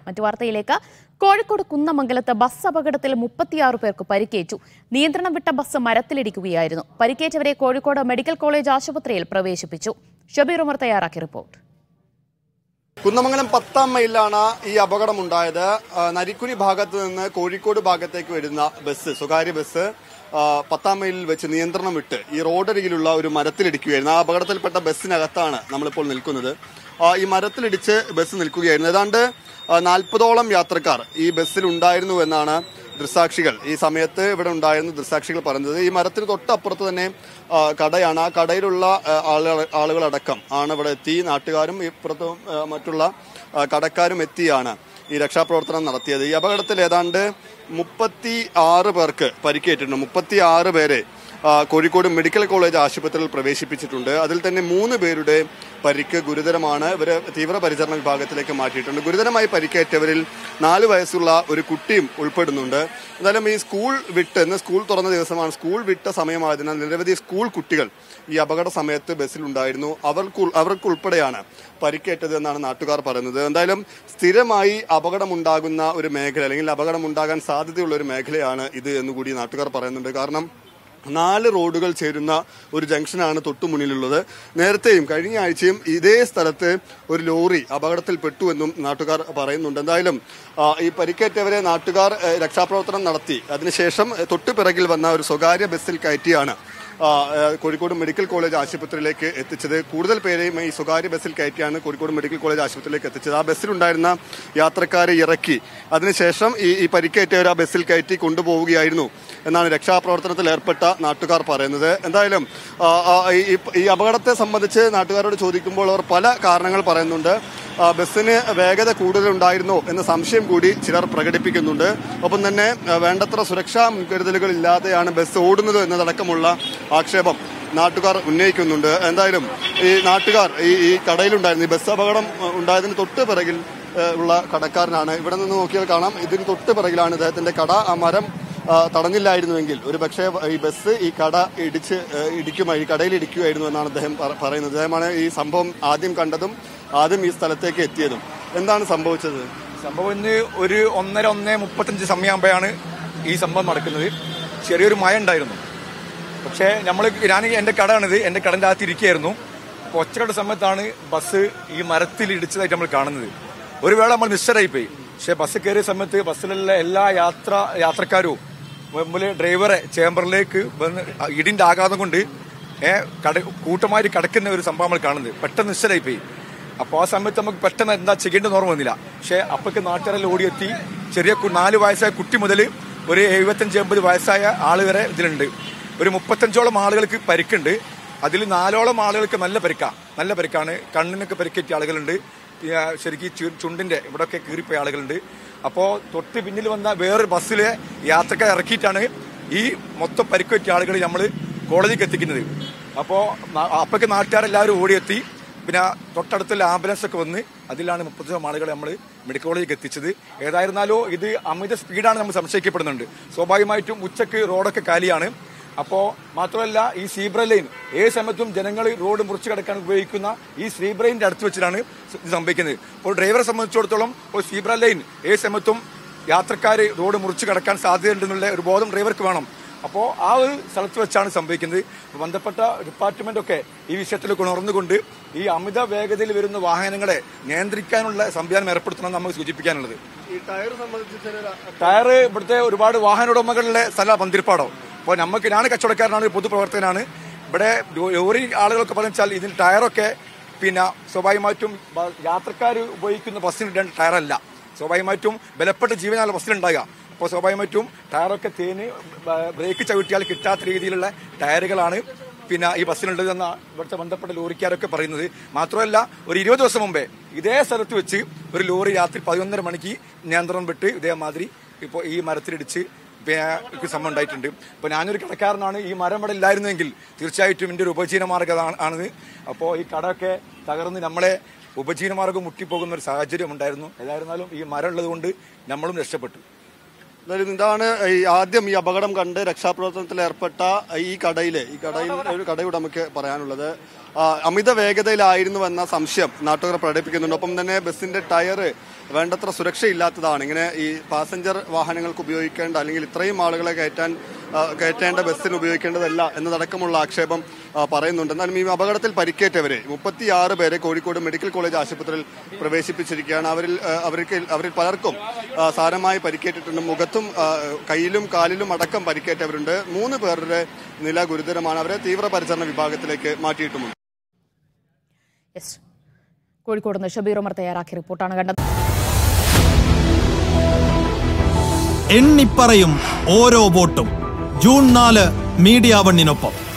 മറ്റു വാർത്തയിലേക്ക് കോഴിക്കോട് കുന്നമംഗലത്ത് ബസ് അപകടത്തിൽ മുപ്പത്തിയാറ് പേർക്ക് പരിക്കേറ്റു നിയന്ത്രണം വിട്ട ബസ് മരത്തിലിടിക്കുകയായിരുന്നു പരിക്കേറ്റവരെ കോഴിക്കോട് മെഡിക്കൽ കോളേജ് ആശുപത്രിയിൽ പ്രവേശിപ്പിച്ചു ഷബീർ ഉമർ തയ്യാറാക്കിയ റിപ്പോർട്ട് കുന്നമംഗലം പത്താം മൈലിലാണ് ഈ അപകടം ഉണ്ടായത് ആ, നരിക്കുനി ഭാഗത്ത് നിന്ന് കോഴിക്കോട് ഭാഗത്തേക്ക് വരുന്ന ബസ് സ്വകാര്യ ബസ് ആ, പത്താം മൈലിൽ വെച്ച് നിയന്ത്രണം വിട്ട് ഈ റോഡരികിലുള്ള ഒരു മരത്തിലിടിക്കുകയായിരുന്നു ആ അപകടത്തിൽപ്പെട്ട ബസ്സിനകത്താണ് നമ്മളിപ്പോൾ നിൽക്കുന്നത് ആ, ഈ മരത്തിലിടിച്ച് ബസ് നിൽക്കുകയായിരുന്നു ഏതാണ്ട് നാൽപ്പതോളം യാത്രക്കാർ ഈ ബസ്സിൽ ഉണ്ടായിരുന്നു എന്നാണ് ദൃസാക്ഷികൾ ഈ സമയത്ത് ഇവിടെ ഉണ്ടായിരുന്ന ദൃസാക്ഷികൾ പറഞ്ഞത് ഈ മരത്തിന് തൊട്ടപ്പുറത്ത് തന്നെ ആ, കടയാണ് ആ കടയിലുള്ള ആ, ആളുകൾ ആളുകളടക്കം ആണ് ഇവിടെ എത്തി നാട്ടുകാരും ഇപ്പുറത്തും ആ, മറ്റുള്ള ആ, കടക്കാരും എത്തിയാണ് ഈ രക്ഷാപ്രവർത്തനം നടത്തിയത് ഈ അപകടത്തിൽ ഏതാണ്ട് മുപ്പത്തി ആറ് പേർക്ക് പരിക്കേറ്റിട്ടുണ്ട് മുപ്പത്തി ആറ് പേരെ ആ, കോഴിക്കോട് മെഡിക്കൽ കോളേജ് ആശുപത്രിയിൽ പ്രവേശിപ്പിച്ചിട്ടുണ്ട് അതിൽ തന്നെ മൂന്ന് പേരുടെ പരിക്ക് ഗുരുതരമാണ് ഇവരെ തീവ്രപരിചരണ വിഭാഗത്തിലേക്ക് മാറ്റിയിട്ടുണ്ട് ഗുരുതരമായി പരിക്കേറ്റവരിൽ നാല് വയസ്സുള്ള ഒരു കുട്ടിയും ഉൾപ്പെടുന്നുണ്ട് എന്തായാലും ഈ സ്കൂൾ വിട്ട് ഇന്ന് സ്കൂൾ തുറന്ന ദിവസമാണ് സ്കൂൾ വിട്ട സമയമായതിനാൽ നിരവധി സ്കൂൾ കുട്ടികൾ ഈ അപകട സമയത്ത് ബസ്സിലുണ്ടായിരുന്നു അവർക്ക് അവർക്കുൾപ്പെടെയാണ് പരിക്കേറ്റത് എന്നാണ് നാട്ടുകാർ പറയുന്നത് എന്തായാലും സ്ഥിരമായി അപകടമുണ്ടാകുന്ന ഒരു മേഖല അല്ലെങ്കിൽ അപകടമുണ്ടാകാൻ സാധ്യതയുള്ള ഒരു മേഖലയാണ് ഇത് എന്നുകൂടി നാട്ടുകാർ പറയുന്നുണ്ട് കാരണം നാല് റോഡുകൾ ചേരുന്ന ഒരു ജംഗ്ഷനാണ് തൊട്ടു മുന്നിലുള്ളത് നേരത്തെയും കഴിഞ്ഞ ആഴ്ചയും ഇതേ സ്ഥലത്ത് ഒരു ലോറി അപകടത്തിൽപ്പെട്ടു എന്നും നാട്ടുകാർ പറയുന്നുണ്ട് എന്തായാലും ആ, ഈ പരിക്കേറ്റവരെ നാട്ടുകാർ ഏ, രക്ഷാപ്രവർത്തനം നടത്തി അതിനുശേഷം ഏ, തൊട്ടു പിറകിൽ വന്ന ഒരു സ്വകാര്യ ബസ്സിൽ കയറ്റിയാണ് ആ, ഏ, കോഴിക്കോട് മെഡിക്കൽ കോളേജ് ആശുപത്രിയിലേക്ക് എത്തിച്ചത് കൂടുതൽ പേരെയും ഈ സ്വകാര്യ ബസ്സിൽ കയറ്റിയാണ് കോഴിക്കോട് മെഡിക്കൽ കോളേജ് ആശുപത്രിയിലേക്ക് എത്തിച്ചത് ആ ബസ്സിലുണ്ടായിരുന്ന യാത്രക്കാരെ ഇറക്കി അതിനുശേഷം ഈ ഈ പരിക്കേറ്റവർ ആ ബസ്സിൽ കയറ്റി കൊണ്ടുപോവുകയായിരുന്നു എന്നാണ് രക്ഷാപ്രവർത്തനത്തിൽ ഏർപ്പെട്ട നാട്ടുകാർ പറയുന്നത് എന്തായാലും ആ, ആ, ഈ ഈ അപകടത്തെ സംബന്ധിച്ച് നാട്ടുകാരോട് ചോദിക്കുമ്പോൾ അവർ പല കാരണങ്ങൾ പറയുന്നുണ്ട് ആ, ബസ്സിന് വേഗത കൂടുതലുണ്ടായിരുന്നോ എന്ന സംശയം കൂടി ചിലർ പ്രകടിപ്പിക്കുന്നുണ്ട് ഒപ്പം തന്നെ ആ, വേണ്ടത്ര സുരക്ഷാ മുൻകരുതലുകൾ ഇല്ലാതെയാണ് ബസ് ഓടുന്നത് എന്നതടക്കമുള്ള ആക്ഷേപം നാട്ടുകാർ ഉന്നയിക്കുന്നുണ്ട് എന്തായാലും ഈ നാട്ടുകാർ ഈ ഈ കടയിലുണ്ടായിരുന്നു ഈ ബസ് അപകടം ആ, ഉണ്ടായതിന് തൊട്ട് പിറകിൽ ആ, ഉള്ള കടക്കാരനാണ് ഇവിടെ നിന്ന് നോക്കിയാൽ കാണാം ഇതിന് തൊട്ട് പിറകിലാണ് ഇദ്ദേഹത്തിന്റെ കട ആ മരം ആ, തടഞ്ഞില്ലായിരുന്നുവെങ്കിൽ ഒരു പക്ഷേ ഈ ബസ് ഈ കട ഇടിച്ച് ആ, ഇടിക്കുമായി ഈ കടയിൽ ഇടിക്കുമായിരുന്നു എന്നാണ് അദ്ദേഹം പറ- പറയുന്നത് അദ്ദേഹമാണ് ഈ സംഭവം ആദ്യം കണ്ടതും ആദ്യം ഈ സ്ഥലത്തേക്ക് എത്തിയതും എന്താണ് സംഭവിച്ചത് സംഭവം ഇന്ന് ഒരു ഒന്നര ഒന്നേ മുപ്പത്തഞ്ച് സമയമാകുമ്പോഴാണ് ഈ സംഭവം നടക്കുന്നത് ചെറിയൊരു മഴ ഉണ്ടായിരുന്നു പക്ഷേ നമ്മൾ ഞാൻ എൻ്റെ കടയാണിത് എൻ്റെ കടൻ്റെ അകത്ത് ഇരിക്കുകയായിരുന്നു അപ്പോൾ ഒച്ചയുടെ സമയത്താണ് ബസ് ഈ മരത്തിൽ ഇടിച്ചതായിട്ട് നമ്മൾ കാണുന്നത് ഒരു വേള നമ്മൾ നിശ്ചരായിപ്പോയി പക്ഷേ ബസ് കയറിയ സമയത്ത് ബസ്സിലുള്ള എല്ലാ യാത്ര യാത്രക്കാരും മുമ്പിൽ ഡ്രൈവറെ ചേംബറിലേക്ക് വന്ന് ഇടിൻ്റെ ആഘാതം കൊണ്ട് ഏ, കട കൂട്ടമായിട്ട് കിടക്കുന്ന ഒരു സംഭവം നമ്മൾ കാണുന്നത് പെട്ടെന്ന് നിശ്ചരായിപ്പോയി അപ്പോൾ ആ സമയത്ത് നമുക്ക് പെട്ടെന്ന് എന്താ ചെയ്യേണ്ടതെന്ന് ഓർമ്മ വന്നില്ല പക്ഷേ അപ്പൊക്കെ നാട്ടുകാരെല്ലാം ഓടിയെത്തി ചെറിയ കു- നാല് വയസ്സായ കുട്ടി മുതൽ ഒരു എഴുപത്തഞ്ച് എൺപത് വയസ്സായ ആള് വരെ ഇതിലുണ്ട് ഒരു മുപ്പത്തഞ്ചോളം ആളുകൾക്ക് പരിക്കുണ്ട് അതിൽ നാലോളം ആളുകൾക്ക് നല്ല പരിക്കാണ് നല്ല പരിക്കാണ് കണ്ണിനൊക്കെ പരിക്കേറ്റിയ ആളുകളുണ്ട് പിന്നെ ശരിക്കും ചു- ചുണ്ടിന്റെ ഇവിടെയൊക്കെ കീറിപ്പോയ ആളുകളുണ്ട് അപ്പോൾ തൊട്ട് പിന്നിൽ വന്ന വേറൊരു ബസ്സിലെ യാത്രക്കാർ ഇറക്കിയിട്ടാണ് ഈ മൊത്തം പരിക്കേറ്റിയ ആളുകൾ നമ്മൾ കോളേജിലേക്ക് എത്തിക്കുന്നത് അപ്പോൾ അപ്പൊക്കെ നാട്ടുകാരെല്ലാവരും ഓടിയെത്തി പിന്നെ തൊട്ടടുത്തുള്ള ആംബുലൻസ് ഒക്കെ വന്ന് അതിലാണ് മുപ്പത്തോളം ആളുകളെ നമ്മൾ മെഡിക്കൽ കോളേജിലേക്ക് എത്തിച്ചത് ഏതായിരുന്നാലും ഇത് അമിത സ്പീഡാണ് നമ്മൾ സംശയിക്കപ്പെടുന്നുണ്ട് സ്വാഭാവികമായിട്ടും ഉച്ചക്ക് റോഡൊക്കെ കാലിയാണ് അപ്പോൾ മാത്രമല്ല ഈ സീബ്ര ലൈൻ ഏത് സമയത്തും ജനങ്ങൾ റോഡ് മുറിച്ച് കിടക്കാൻ ഉപയോഗിക്കുന്ന ഈ സീബ്ര ലൈനിന്റെ അടുത്ത് വെച്ചിട്ടാണ് ഇത് സംഭവിക്കുന്നത് അപ്പോൾ ഡ്രൈവറെ സംബന്ധിച്ചിടത്തോളം ഒരു സീബ്ര ലൈൻ ഏത് സമയത്തും യാത്രക്കാർ റോഡ് മുറിച്ച് കിടക്കാൻ സാധ്യതയുണ്ടെന്നുള്ള ഒരു ബോധം ഡ്രൈവർക്ക് വേണം അപ്പോൾ ആ ഒരു സ്ഥലത്ത് വെച്ചാണ് സംഭവിക്കുന്നത് അപ്പോൾ ബന്ധപ്പെട്ട ഡിപ്പാർട്ട്മെന്റ് ഒക്കെ ഈ വിഷയത്തിൽ ഉണർന്നുകൊണ്ട് ഈ അമിത വേഗതയിൽ വരുന്ന വാഹനങ്ങളെ നിയന്ത്രിക്കാനുള്ള സംവിധാനം ഏർപ്പെടുത്തണം നമ്മൾ സൂചിപ്പിക്കാനുള്ളത് ഈ ടയർ സംബന്ധിച്ച് ചില ടയർ ഇവിടുത്തെ ഒരുപാട് വാഹന ഉടമകളുടെ സ്ഥല പന്തിരിപ്പാടോ അപ്പോൾ നമുക്ക് ഞാൻ കച്ചവടക്കാരനാണ് ഒരു പൊതുപ്രവർത്തകനാണ് ഇവിടെ ലോറി ആളുകളൊക്കെ പറഞ്ഞാൽ ഇതിൽ ടയറൊക്കെ പിന്നെ സ്വാഭാവികമായിട്ടും യാത്രക്കാർ ഉപയോഗിക്കുന്ന ബസ്സിന് ടയറല്ല സ്വാഭാവികമായിട്ടും ബലപ്പെട്ട ജീവനാണ് ബസ്സിലുണ്ടാകുക അപ്പോൾ സ്വാഭാവികമായിട്ടും ടയറൊക്കെ തേന് ബ- ബ്രേക്ക് ചവിട്ടിയാൽ കിട്ടാത്ത രീതിയിലുള്ള ടയറുകളാണ് പിന്നെ ഈ ബസ്സിനുള്ളതെന്ന ഇവിടുത്തെ ബന്ധപ്പെട്ട ലോറിക്കാരൊക്കെ പറയുന്നത് മാത്രമല്ല ഒരു ഇരുപത് ദിവസം മുമ്പേ ഇതേ സ്ഥലത്ത് വെച്ച് ഒരു ലോറി രാത്രി പതിനൊന്നര മണിക്ക് നിയന്ത്രണം വിട്ട് ഇതേമാതിരി ഇപ്പോൾ ഈ മരത്തിലിടിച്ച് പിന്നെ എനിക്ക് സംഭവം ഉണ്ടായിട്ടുണ്ട് അപ്പോൾ ഞാനൊരു കടക്കാരനാണ് ഈ മരം ഇവിടെ ഇല്ലായിരുന്നെങ്കിൽ തീർച്ചയായിട്ടും എൻ്റെ ഒരു ഉപജീവന മാർഗ്ഗം ആണിത് അപ്പോൾ ഈ കടയൊക്കെ തകർന്ന് നമ്മളെ ഉപജീവന മാർഗ്ഗം മുട്ടിപ്പോകുന്ന ഒരു സാഹചര്യം ഉണ്ടായിരുന്നു ഏതായിരുന്നാലും ഈ മരം ഉള്ളത് കൊണ്ട് നമ്മളും രക്ഷപ്പെട്ടു എന്തായാലും ഇതാണ് ഈ ആദ്യം ഈ അപകടം കണ്ട് രക്ഷാപ്രവർത്തനത്തിൽ ഏർപ്പെട്ട ഈ കടയിലെ ഈ കടയിൽ ഒരു കടയുടമയ്ക്ക് പറയാനുള്ളത് ആ, അമിത വേഗതയിലായിരുന്നുവെന്ന സംശയം നാട്ടുകാർ പ്രകടിപ്പിക്കുന്നുണ്ട് ഒപ്പം തന്നെ ബസിന്റെ ടയർ വേണ്ടത്ര സുരക്ഷയില്ലാത്തതാണ് ഇങ്ങനെ ഈ പാസഞ്ചർ വാഹനങ്ങൾക്ക് ഉപയോഗിക്കേണ്ട അല്ലെങ്കിൽ ഇത്രയും ആളുകളെ കയറ്റാൻ ആ, കയറ്റേണ്ട ബസ്സിന് ഉപയോഗിക്കേണ്ടതല്ല എന്നതടക്കമുള്ള ആക്ഷേപം ആ, പറയുന്നുണ്ട് എന്നാലും ഈ അപകടത്തിൽ പരിക്കേറ്റവരെ മുപ്പത്തിയാറ് പേരെ കോഴിക്കോട് മെഡിക്കൽ കോളേജ് ആശുപത്രിയിൽ പ്രവേശിപ്പിച്ചിരിക്കുകയാണ് അവരിൽ ആ, അവർക്ക് അവരിൽ പലർക്കും ആ, സാരമായി പരിക്കേറ്റിട്ടുണ്ട് മുഖത്തും ആ, കയ്യിലും കാലിലും അടക്കം പരിക്കേറ്റവരുണ്ട് മൂന്ന് പേരുടെ നില ഗുരുതരമാണ് അവരെ തീവ്രപരിചരണ വിഭാഗത്തിലേക്ക് മാറ്റിയിട്ടുമുണ്ട് യെസ് കോഴിക്കോട് നിന്ന് ഷബീർ ഉമർ തയ്യാറാക്കിയ റിപ്പോർട്ടാണ് കണ്ടത് എണ്ണിപ്പറയും ഓരോ വോട്ടും ജൂൺ നാല് മീഡിയ വണ്ണിനൊപ്പം